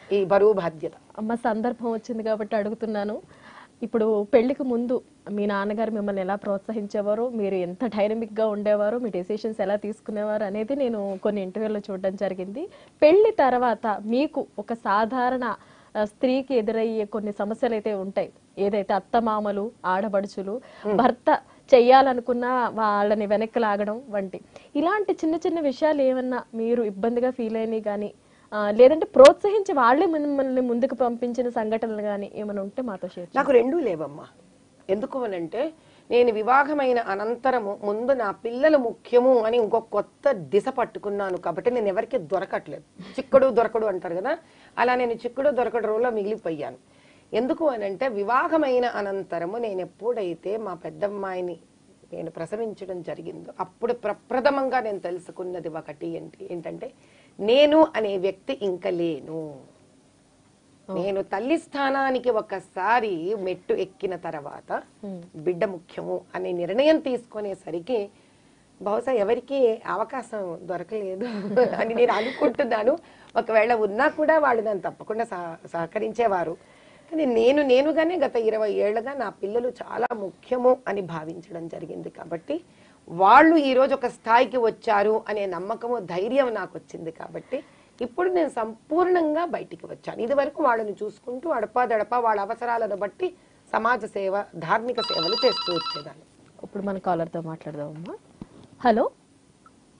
ఈ బరువు బాధ్యత అమ్మ సందర్భం వచ్చింది కాబట్టి అడుగుతున్నాను ఇప్పుడు పెళ్లికి ముందు మీ నాన్నగారు మిమ్మల్ని ఎలా ప్రోత్సహించేవారు మీరు ఎంత డైనమిక్ గా ఉండేవారు మీ డెసిషన్స్ ఎలా తీసుకునేవారు అనేది నేను కొన్ని ఇంటర్వ్యూలో చూడడం జరిగింది పెళ్లి తర్వాత మీకు ఒక సాధారణ ఆ, స్త్రీకి ఎదురయ్యే కొన్ని సమస్యలు అయితే ఉంటాయి ఏదైతే అత్తమామలు ఆడబడుచులు భర్త చెయ్యాలనుకున్న వాళ్ళని వెనక్కి లాగడం వంటి ఇలాంటి చిన్న చిన్న విషయాలు ఏమన్నా మీరు ఇబ్బందిగా ఫీల్ అయినవి కానీ ఆ, లేదంటే ప్రోత్సహించి వాళ్ళే మిమ్మల్ని ముందుకు పంపించిన సంఘటనలు కానీ ఏమైనా ఉంటే మాతో షేర్ నాకు రెండూ లేవమ్మా ఎందుకు అనంటే నేను వివాహమైన అనంతరము ముందు నా పిల్లలు ముఖ్యము అని ఇంకో కొత్త దిశ పట్టుకున్నాను కాబట్టి నేను ఎవరికి దొరకట్లేదు చిక్కుడు దొరకడు అంటారు కదా అలా నేను చిక్కుడు దొరకడు రోజులో మిగిలిపోయాను ఎందుకు అనంటే వివాహమైన అనంతరము నేను ఎప్పుడైతే మా పెద్దమ్మాయిని నేను ప్రసవించడం జరిగిందో అప్పుడు ప్రప్రథమంగా నేను తెలుసుకున్నది ఒకటి ఏంటి ఏంటంటే నేను అనే వ్యక్తి ఇంక లేను నేను తల్లి స్థానానికి ఒకసారి మెట్టు ఎక్కిన తర్వాత బిడ్డ ముఖ్యము అనే నిర్ణయం తీసుకునేసరికి బహుశా ఎవరికి అవకాశం దొరకలేదు అని నేను అనుకుంటున్నాను ఒకవేళ ఉన్నా కూడా వాళ్ళు నన్ను తప్పకుండా సహ- సహకరించేవారు కానీ నేను నేనుగానే గత ఇరవై ఏళ్ళగా నా పిల్లలు చాలా ముఖ్యము అని భావించడం జరిగింది కాబట్టి వాళ్ళు ఈరోజు ఒక స్థాయికి వచ్చారు అనే నమ్మకము ధైర్యం నాకు వచ్చింది కాబట్టి ఇప్పుడు నేను సంపూర్ణంగా బయటికి వచ్చాను ఇది వరకు వాళ్ళని చూసుకుంటూ అడపాదడపా వాళ్ళ అవసరాలను బట్టి సమాజ సేవ ధార్మిక సేవలు చేస్తూ వచ్చేదాన్ని ఇప్పుడు మన కాలర్తో మాట్లాడదామమ్మా హలో